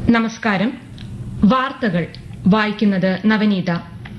നമസ്കാരം വാർത്തകൾ വായിക്കുന്നത് നവനീത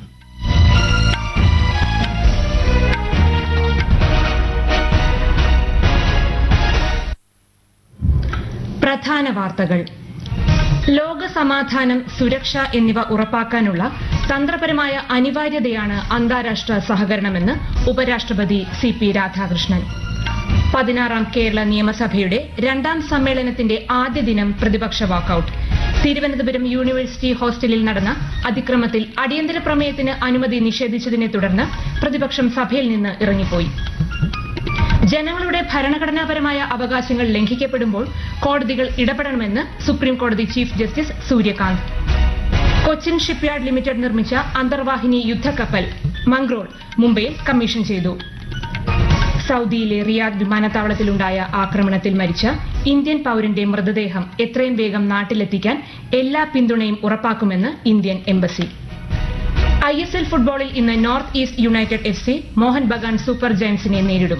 പ്രധാന വാർത്തകൾ ലോക സമാധാനം സുരക്ഷ എന്നിവ ഉറപ്പാക്കാനുള്ള തന്ത്രപരമായ അനിവാര്യതയാണ് അന്താരാഷ്ട്ര സഹകരണമെന്ന് ഉപരാഷ്ട്രപതി സി പി രാധാകൃഷ്ണൻ പതിനാറാം കേരള നിയമസഭയുടെ രണ്ടാം സമ്മേളനത്തിന്റെ ആദ്യ ദിനം പ്രതിപക്ഷ വാക്കൌട്ട് തിരുവനന്തപുരം യൂണിവേഴ്സിറ്റി ഹോസ്റ്റലിൽ നടന്ന അതിക്രമത്തിൽ അടിയന്തര പ്രമേയത്തിന് അനുമതി നിഷേധിച്ചതിനെ തുടർന്ന് പ്രതിപക്ഷം സഭയിൽ നിന്ന് ഇറങ്ങിപ്പോയി ജനങ്ങളുടെ ഭരണഘടനാപരമായ അവകാശങ്ങൾ ലംഘിക്കപ്പെടുമ്പോൾ കോടതികൾ ഇടപെടണമെന്ന് സുപ്രീം കോടതി chief justice Suryakant Cochin shipyard limited നിർമ്മിച്ച അന്തർവാഹിനി യുദ്ധക്കപ്പൽ മംഗ്രോൾ മുംബൈയിൽ കമ്മീഷൻ ചെയ്തു സൌദിയിലെ റിയാദ് വിമാനത്താവളത്തിലുണ്ടായ ആക്രമണത്തിൽ മരിച്ച ഇന്ത്യൻ പൌരന്റെ മൃതദേഹം എത്രയും വേഗം നാട്ടിലെത്തിക്കാൻ എല്ലാ പിന്തുണയും ഉറപ്പാക്കുമെന്ന് Indian embassy I S L ഫുട്ബോളിൽ ഇന്ന് north east united F C Mohan Bagan super ജയൻസിനെ നേരിടും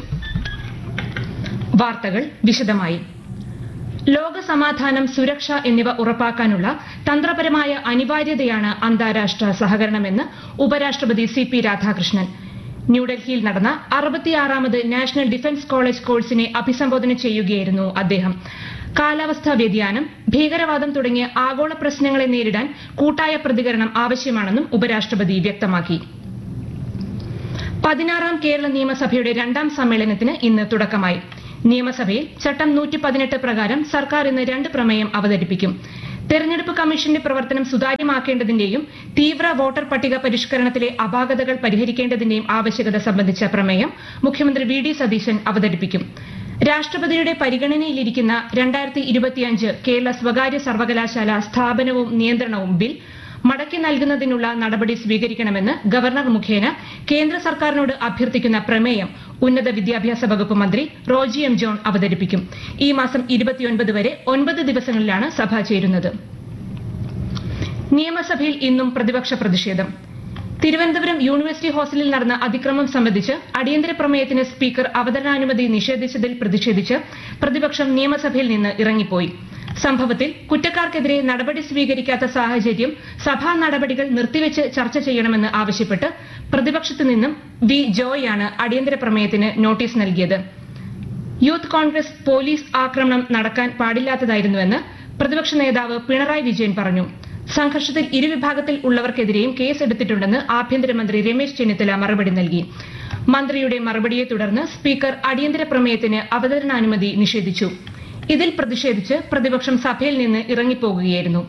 വാർത്തകൾ വിശദമായി ലോക സമാധാനം സുരക്ഷ എന്നിവ ഉറപ്പാക്കാനുള്ള തന്ത്രപരമായ അനിവാര്യതയാണ് അന്താരാഷ്ട്ര സഹകരണമെന്ന് ഉപരാഷ്ട്രപതി സി പി രാധാകൃഷ്ണൻ ന്യൂഡൽഹിയിൽ നടന്ന അറുപത്തിയാറാമത് നാഷണൽ ഡിഫൻസ് കോളേജ് കോഴ്സിനെ അഭിസംബോധന ചെയ്യുകയായിരുന്നു അദ്ദേഹം കാലാവസ്ഥാ വ്യതിയാനം ഭീകരവാദം തുടങ്ങിയ ആഗോള പ്രശ്നങ്ങളെ നേരിടാൻ കൂട്ടായ പ്രതികരണം ആവശ്യമാണെന്നും ഉപരാഷ്ട്രപതി വ്യക്തമാക്കി പതിനാറാം കേരള നിയമസഭയുടെ രണ്ടാം സമ്മേളനത്തിന് ഇന്ന് തുടക്കമായി നിയമസഭയിൽ ചട്ടം നൂറ്റി പതിനെട്ട് പ്രകാരം സർക്കാർ ഇന്ന് രണ്ട് പ്രമേയം അവതരിപ്പിക്കും തെരഞ്ഞെടുപ്പ് കമ്മീഷന്റെ പ്രവർത്തനം സുതാര്യമാക്കേണ്ടതിന്റെയും തീവ്ര വോട്ടർ പട്ടിക പരിഷ്കരണത്തിലെ അപാകതകൾ പരിഹരിക്കേണ്ടതിന്റെയും ആവശ്യകത സംബന്ധിച്ച പ്രമേയം മുഖ്യമന്ത്രി വി ഡി സതീശൻ അവതരിപ്പിക്കും രാഷ്ട്രപതിയുടെ പരിഗണനയിലിരിക്കുന്ന രണ്ടായിരത്തി ഇരുപത്തിയഞ്ച് കേരള സ്വകാര്യ സർവകലാശാല സ്ഥാപനവും നിയന്ത്രണവും ബിൽ മടക്കി നൽകുന്നതിനുള്ള നടപടി സ്വീകരിക്കണമെന്ന് ഗവർണർ മുഖേന കേന്ദ്ര സർക്കാരിനോട് അഭ്യർത്ഥിക്കുന്ന പ്രമേയം ഉന്നത വിദ്യാഭ്യാസ വകുപ്പ് മന്ത്രി റോജി എം ജോൺ അവതരിപ്പിക്കും ഈ മാസം ഇരുപത്തിയൊൻപത് വരെ ഒൻപത് ദിവസങ്ങളിലാണ് സഭ ചേരുന്നത് നിയമസഭയിൽ ഇന്നും പ്രതിപക്ഷ പ്രതിഷേധം തിരുവനന്തപുരം യൂണിവേഴ്സിറ്റി ഹോസ്റ്റലിൽ നടന്ന അതിക്രമം സംബന്ധിച്ച് അടിയന്തര പ്രമേയത്തിന് സ്പീക്കർ അവതരണാനുമതി നിഷേധിച്ചതിൽ പ്രതിഷേധിച്ച് പ്രതിപക്ഷം നിയമസഭയിൽ നിന്ന് ഇറങ്ങിപ്പോയി സംഭവത്തിൽ കുറ്റക്കാർക്കെതിരെ നടപടി സ്വീകരിക്കാത്ത സാഹചര്യം സഭാ നടപടികൾ നിർത്തിവെച്ച് ചർച്ച ചെയ്യണമെന്ന് ആവശ്യപ്പെട്ട് പ്രതിപക്ഷത്തു നിന്നും വി ജോയാണ് അടിയന്തര പ്രമേയത്തിന് നോട്ടീസ് നൽകിയത് യൂത്ത് കോൺഗ്രസ് പോലീസ് ആക്രമണം നടക്കാൻ പാടില്ലാത്തതായിരുന്നുവെന്ന് പ്രതിപക്ഷ നേതാവ് പിണറായി വിജയൻ പറഞ്ഞു സംഘർഷത്തിൽ ഇരുവിഭാഗത്തിൽ ഉള്ളവർക്കെതിരെയും കേസെടുത്തിട്ടുണ്ടെന്ന് ആഭ്യന്തരമന്ത്രി രമേശ് ചെന്നിത്തല മറുപടി നൽകി മന്ത്രിയുടെ മറുപടിയെ തുടർന്ന് സ്പീക്കർ അടിയന്തര പ്രമേയത്തിന് അവതരണാനുമതി നിഷേധിച്ചു ഇതിൽ പ്രതിഷേധിച്ച് പ്രതിപക്ഷം സഭയിൽ നിന്ന് ഇറങ്ങിപ്പോകുകയായിരുന്നു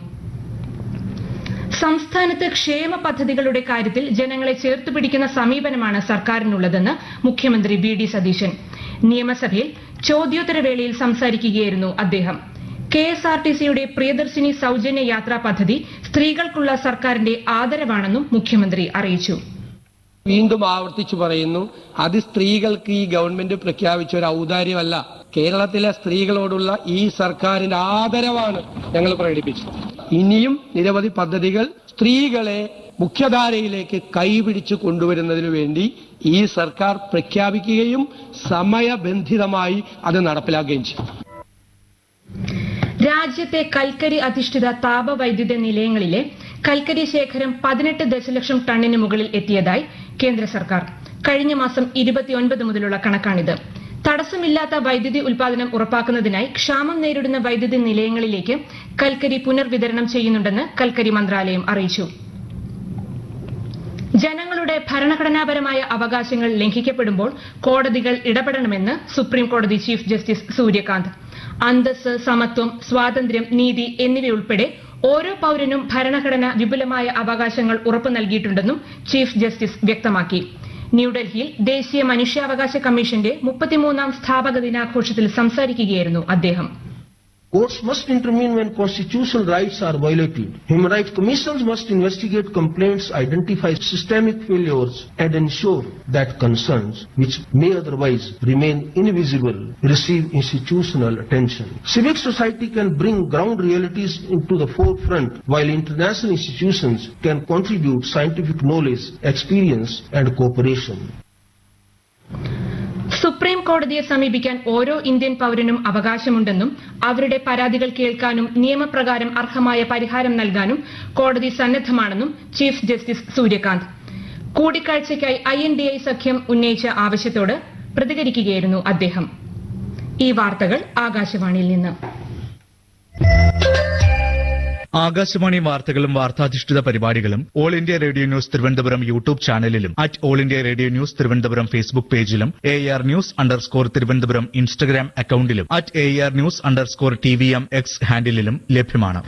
സംസ്ഥാനത്ത് ക്ഷേമ പദ്ധതികളുടെ കാര്യത്തിൽ ജനങ്ങളെ ചേർത്ത് പിടിക്കുന്ന സമീപനമാണ് സർക്കാരിനുള്ളതെന്ന് മുഖ്യമന്ത്രി വി ഡി സതീശൻ നിയമസഭയിൽ ചോദ്യോത്തരവേളയിൽ സംസാരിക്കുകയായിരുന്നു അദ്ദേഹം കെ എസ് ആർ ടി സിയുടെ പ്രിയദർശിനി സൌജന്യ യാത്രാ പദ്ധതി സ്ത്രീകൾക്കുള്ള സർക്കാരിന്റെ ആദരവാണെന്നും മുഖ്യമന്ത്രി അറിയിച്ചു വീണ്ടും ആവർത്തിച്ചു പറയുന്നു അത് സ്ത്രീകൾക്ക് ഈ ഗവൺമെന്റ് പ്രഖ്യാപിച്ച ഒരു ഔദാര്യമല്ല കേരളത്തിലെ സ്ത്രീകളോടുള്ള ഈ സർക്കാരിന്റെ ആദരവാണ് ഞങ്ങൾ പ്രകടിപ്പിച്ചത് ഇനിയും നിരവധി പദ്ധതികൾ സ്ത്രീകളെ മുഖ്യധാരയിലേക്ക് കൈപിടിച്ചു കൊണ്ടുവരുന്നതിനു വേണ്ടി ഈ സർക്കാർ പ്രഖ്യാപിക്കുകയും സമയബന്ധിതമായി അത് നടപ്പിലാക്കുകയും ചെയ്യും രാജ്യത്തെ കൽക്കരി അധിഷ്ഠിത താപവൈദ്യുത നിലയങ്ങളിലെ കൽക്കരി ശേഖരം പതിനെട്ട് ദശലക്ഷം ടണ്ണിന് മുകളിൽ എത്തിയതായി കേന്ദ്ര സർക്കാർ കഴിഞ്ഞ മാസം ഇരുപത്തിയൊൻപത് മുതലുള്ള കണക്കാണിത് തടസ്സമില്ലാത്ത വൈദ്യുതി ഉൽപാദനം ഉറപ്പാക്കുന്നതിനായി ക്ഷാമം നേരിടുന്ന വൈദ്യുതി നിലയങ്ങളിലേക്ക് കൽക്കരി പുനർവിതരണം ചെയ്യുന്നുണ്ടെന്ന് കൽക്കരി മന്ത്രാലയം അറിയിച്ചു ജനങ്ങളുടെ ഭരണഘടനാപരമായ അവകാശങ്ങൾ ലംഘിക്കപ്പെടുമ്പോൾ കോടതികൾ ഇടപെടണമെന്ന് സുപ്രീം കോടതി ചീഫ് ജസ്റ്റിസ് സൂര്യകാന്ത് അന്തസ് സമത്വം സ്വാതന്ത്ര്യം നീതി എന്നിവയുൾപ്പെടെ ഓരോ പൌരനും ഭരണഘടന വിപുലമായ അവകാശങ്ങൾ ഉറപ്പു നൽകിയിട്ടുണ്ടെന്നും ചീഫ് ജസ്റ്റിസ് വ്യക്തമാക്കി ന്യൂഡൽഹിയിൽ ദേശീയ മനുഷ്യാവകാശ കമ്മീഷന്റെ മുപ്പത്തിമൂന്നാം സ്ഥാപക ദിനാഘോഷത്തിൽ സംസാരിക്കുകയായിരുന്നു അദ്ദേഹം Courts must intervene when constitutional rights are violated. Human rights commissions must investigate complaints, identify systemic failures, and ensure that concerns, which may otherwise remain invisible, receive institutional attention. Civic society can bring ground realities into the forefront, while international institutions can contribute scientific knowledge, experience, and cooperation. Supreme supreme കോടതിയെ സമീപിക്കാൻ ഓരോ Indian പൌരനും അവകാശമുണ്ടെന്നും അവരുടെ പരാതികൾ കേൾക്കാനും നിയമപ്രകാരം അർഹമായ പരിഹാരം നൽകാനും കോടതി സന്നദ്ധമാണെന്നും ചീഫ് ജസ്റ്റിസ് സൂര്യകാന്ത് കൂടിക്കാഴ്ചയ്ക്കായി ഐ എൻ ഡി ഐ സഖ്യം ഉന്നയിച്ച ആവശ്യത്തോട് പ്രതികരിക്കുകയായിരുന്നു അദ്ദേഹം ഈ വാർത്തകൾ ആകാശവാണിയിൽ നിന്ന് ആകാശവാണി വാർത്തകളും വാർത്താധിഷ്ഠിത പരിപാടികളും all India radio news Thiruvananthapuram YouTube ചാനലിലും at all India radio news Thiruvananthapuram Facebook പേജിലും A R news underscore Thiruvananthapuram Instagram അക്കൌണ്ടിലും at A R news underscore T V M X ഹാൻഡിലും ലഭ്യമാണ്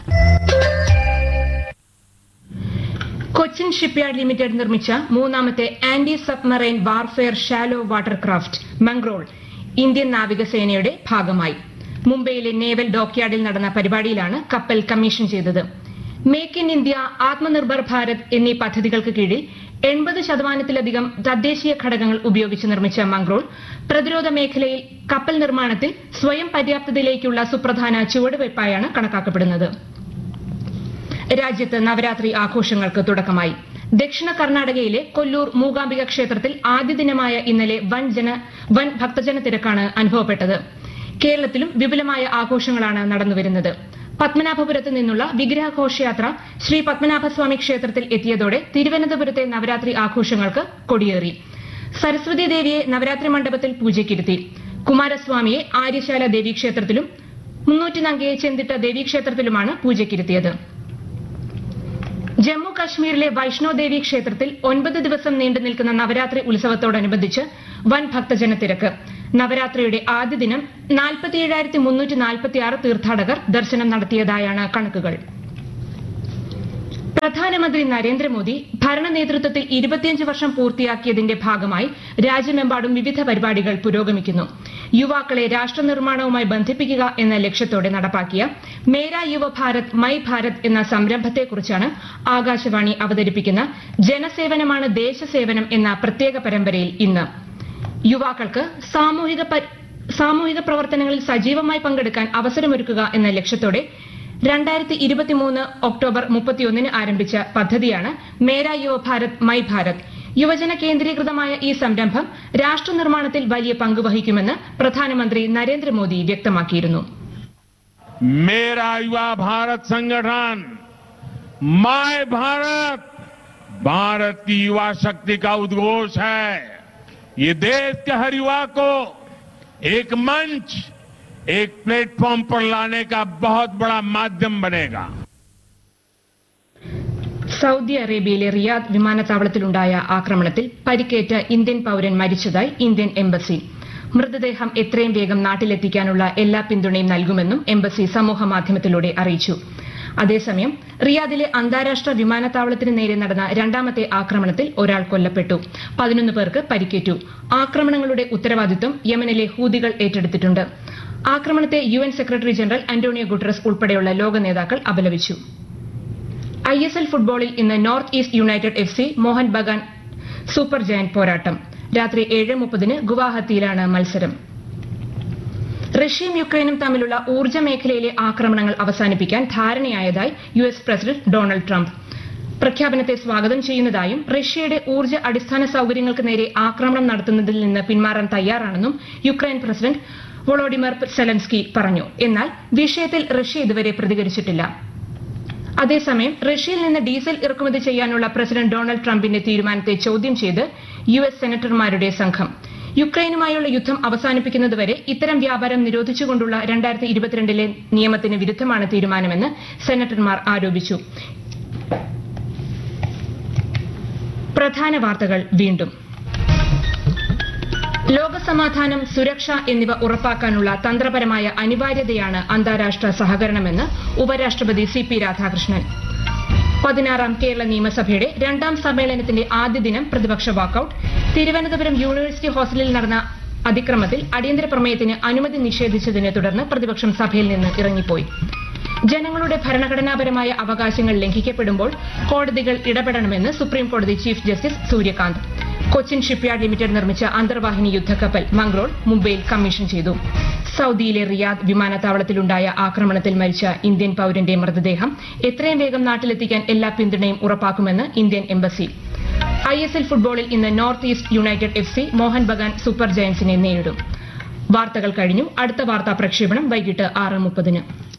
കൊച്ചിൻ ഷിപ്പ്യാർഡ് ലിമിറ്റഡ് നിർമ്മിച്ച മൂന്നാമത്തെ anti submarine warfare shallow water craft Mangrol Indian നാവികസേനയുടെ ഭാഗമായി മുംബൈയിലെ നേവൽ ഡോക്യാർഡിൽ നടന്ന പരിപാടിയിലാണ് കപ്പൽ കമ്മീഷൻ ചെയ്തത് make in India Atmanirbhar Bharat എന്നീ പദ്ധതികൾക്ക് കീഴിൽ എൺപത് ശതമാനത്തിലധികം തദ്ദേശീയ ഘടകങ്ങൾ ഉപയോഗിച്ച് നിർമ്മിച്ച മംഗ്രോൾ പ്രതിരോധ മേഖലയിൽ കപ്പൽ നിർമ്മാണത്തിൽ സ്വയം പര്യാപ്തതയിലേക്കുള്ള സുപ്രധാന ചുവടുവയ്പായാണ് കണക്കാക്കപ്പെടുന്നത് രാജ്യത്ത് നവരാത്രി ആഘോഷങ്ങൾക്ക് തുടക്കമായി ദക്ഷിണ കർണാടകയിലെ കൊല്ലൂർ മൂകാംബിക ക്ഷേത്രത്തിൽ ആദ്യ ദിനമായ ഇന്നലെ വൻ ജന വൻ ഭക്തജന തിരക്കാണ് അനുഭവപ്പെട്ടത് കേരളത്തിലും വിപുലമായ ആഘോഷങ്ങളാണ് നടന്നുവരുന്നത് പത്മനാഭപുരത്ത് നിന്നുള്ള വിഗ്രഹ ഘോഷയാത്ര ശ്രീ പത്മനാഭസ്വാമി ക്ഷേത്രത്തിൽ എത്തിയതോടെ തിരുവനന്തപുരത്തെ നവരാത്രി ആഘോഷങ്ങൾക്ക് കൊടിയേറി സരസ്വതി ദേവിയെ നവരാത്രി മണ്ഡപത്തിൽ പൂജയ്ക്കിരുത്തി കുമാരസ്വാമിയെ ആര്യശാല ദേവീക്ഷേത്രത്തിലും മുന്നൂറ്റിനങ്കയെ ചെന്തിട്ട ദേവീക്ഷേത്രത്തിലുമാണ് പൂജയ്ക്കിരുത്തിയത് ജമ്മു കാശ്മീരിലെ വൈഷ്ണോ ദേവി ക്ഷേത്രത്തിൽ ഒൻപത് ദിവസം നീണ്ടു നിൽക്കുന്ന നവരാത്രി ഉത്സവത്തോടനുബന്ധിച്ച് വൻ ഭക്തജന തിരക്ക് നവരാത്രിയുടെ ആദ്യ ദിനം നാൽപ്പത്തിയേഴായിരത്തി മുന്നൂറ്റി നാൽപ്പത്തിയാറ് തീർത്ഥാടകർ ദർശനം നടത്തിയതായാണ് കണക്കുകൾ പ്രധാനമന്ത്രി നരേന്ദ്രമോദി ഭരണ നേതൃത്വത്തിൽ ഇരുപത്തിയഞ്ച് വർഷം പൂർത്തിയാക്കിയതിന്റെ ഭാഗമായി രാജ്യമെമ്പാടും വിവിധ പരിപാടികൾ പുരോഗമിക്കുന്നു യുവാക്കളെ രാഷ്ട്ര നിർമ്മാണവുമായി ബന്ധിപ്പിക്കുക എന്ന ലക്ഷ്യത്തോടെ നടപ്പാക്കിയ മേരാ യുവ ഭാരത് മൈ ഭാരത് എന്ന സംരംഭത്തെക്കുറിച്ചാണ് ആകാശവാണി അവതരിപ്പിക്കുന്ന ജനസേവനമാണ് ദേശസേവനം എന്ന പ്രത്യേക പരമ്പരയിൽ ഇന്ന് യുവാക്കൾക്ക് സാമൂഹിക പ- സാമൂഹിക പ്രവർത്തനങ്ങളിൽ സജീവമായി പങ്കെടുക്കാൻ അവസരമൊരുക്കുക എന്ന ലക്ഷ്യത്തോടെ രണ്ടായിരത്തി ഇരുപത്തിമൂന്ന് ഒക്ടോബർ മുപ്പത്തിയൊന്നിന് ആരംഭിച്ച പദ്ധതിയാണ് മേരാ യുവ ഭാരത് മൈ ഭാരത് യുവജന കേന്ദ്രീകൃതമായ ഈ സംരംഭം രാഷ്ട്ര നിർമ്മാണത്തിൽ വലിയ പങ്ക് വഹിക്കുമെന്ന് പ്രധാനമന്ത്രി നരേന്ദ്രമോദി വ്യക്തമാക്കിയിരുന്നു मेरा युवा भारत संगठन माय भारत भारत की युवा शक्ति का उद्घोष है ये देश के हर युवा को एक मंच एक प्लेटफॉर्म पर लाने का बहुत बड़ा माध्यम बनेगा സൌദി അറേബ്യയിലെ റിയാദ് വിമാനത്താവളത്തിലുണ്ടായ ആക്രമണത്തിൽ പരിക്കേറ്റ ഇന്ത്യൻ പൌരൻ മരിച്ചതായി ഇന്ത്യൻ എംബസി മൃതദേഹം എത്രയും വേഗം നാട്ടിലെത്തിക്കാനുള്ള എല്ലാ പിന്തുണയും നൽകുമെന്നും എംബസി സമൂഹമാധ്യമത്തിലൂടെ അറിയിച്ചു അതേസമയം റിയാദിലെ അന്താരാഷ്ട്ര വിമാനത്താവളത്തിന് നേരെ നടന്ന രണ്ടാമത്തെ ആക്രമണത്തിൽ ഒരാൾ കൊല്ലപ്പെട്ടു പതിനൊന്ന് പേർക്ക് പരിക്കേറ്റു ആക്രമണങ്ങളുടെ ഉത്തരവാദിത്വം യമനിലെ ഹൂതികൾ ഏറ്റെടുത്തിട്ടുണ്ട് ആക്രമണത്തെ U N secretary general Antonio Guterres ഉൾപ്പെടെയുള്ള ലോക നേതാക്കൾ അപലപിച്ചു ഐ എസ് എൽ ഫുട്ബോളിൽ ഇന്ന് north east united F C Mohan Bagan super giant പോരാട്ടം രാത്രി ഏഴ് മുപ്പതിന് ഗുവാഹത്തിയിലാണ് മത്സരം റഷ്യയും യുക്രൈനും തമ്മിലുള്ള ഊർജ്ജ മേഖലയിലെ ആക്രമണങ്ങൾ അവസാനിപ്പിക്കാൻ ധാരണയായതായി U S president Donald Trump പ്രഖ്യാപനത്തെ സ്വാഗതം ചെയ്യുന്നതായും റഷ്യയുടെ ഊർജ്ജ അടിസ്ഥാന സൌകര്യങ്ങൾക്ക് നേരെ ആക്രമണം നടത്തുന്നതിൽ നിന്ന് പിന്മാറാൻ തയ്യാറാണെന്നും യുക്രൈൻ പ്രസിഡന്റ് വൊളോഡിമർ സെലൻസ്കി പറഞ്ഞു എന്നാൽ വിഷയത്തിൽ റഷ്യ ഇതുവരെ പ്രതികരിച്ചിട്ടില്ല അതേസമയം റഷ്യയിൽ നിന്ന് ഡീസൽ ഇറക്കുമതി ചെയ്യാനുള്ള പ്രസിഡന്റ് ഡൊണാൾഡ് ട്രംപിന്റെ തീരുമാനത്തെ ചോദ്യം ചെയ്ത് യു എസ് സെനറ്റർമാരുടെ സംഘം യുക്രൈനുമായുള്ള യുദ്ധം അവസാനിപ്പിക്കുന്നതുവരെ ഇത്തരം വ്യാപാരം നിരോധിച്ചുകൊണ്ടുള്ള രണ്ടായിരത്തി ഇരുപത്തിരണ്ടിലെ നിയമത്തിന് വിരുദ്ധമാണ് തീരുമാനമെന്ന് സെനറ്റർമാർ ആരോപിച്ചു പ്രധാന വാർത്തകൾ വീണ്ടും ലോകസമാധാനം സുരക്ഷ എന്നിവ ഉറപ്പാക്കാനുള്ള തന്ത്രപരമായ അനിവാര്യതയാണ് അന്താരാഷ്ട്ര സഹകരണമെന്ന് ഉപരാഷ്ട്രപതി സി പി രാധാകൃഷ്ണൻ പതിനാറാം കേരള നിയമസഭയുടെ രണ്ടാം സമ്മേളനത്തിന്റെ ആദ്യ ദിനം പ്രതിപക്ഷ വാക്കൌട്ട് തിരുവനന്തപുരം യൂണിവേഴ്സിറ്റി ഹോസ്റ്റലിൽ നടന്ന അതിക്രമത്തിൽ അടിയന്തര പ്രമേയത്തിന് അനുമതി നിഷേധിച്ചതിനെ തുടർന്ന് പ്രതിപക്ഷം സഭയിൽ നിന്ന് ഇറങ്ങിപ്പോയി ജനങ്ങളുടെ ഭരണഘടനാപരമായ അവകാശങ്ങൾ ലംഘിക്കപ്പെടുമ്പോൾ കോടതികൾ ഇടപെടണമെന്ന് സുപ്രീം കോടതി chief justice Suryakant Cochin shipyard limited നിർമ്മിച്ച അന്തർവാഹിനി യുദ്ധക്കപ്പൽ മംഗ്രോൾ മുംബൈയിൽ കമ്മീഷൻ ചെയ്തു സൌദിയിലെ റിയാദ് വിമാനത്താവളത്തിലുണ്ടായ ആക്രമണത്തിൽ മരിച്ച ഇന്ത്യൻ പൌരന്റെ മൃതദേഹം എത്രയും വേഗം നാട്ടിലെത്തിക്കാൻ എല്ലാ പിന്തുണയും ഉറപ്പാക്കുമെന്ന് Indian embassy I S L ഫുട്ബോളിൽ ഇന്ന് north east united F C Mohan Bagan super ജയൻസിനെ നേരിടും വാർത്തകൾ കഴിഞ്ഞു അടുത്ത വാർത്താ പ്രക്ഷേപണം വൈകിട്ട് ആറ് മുപ്പതിന്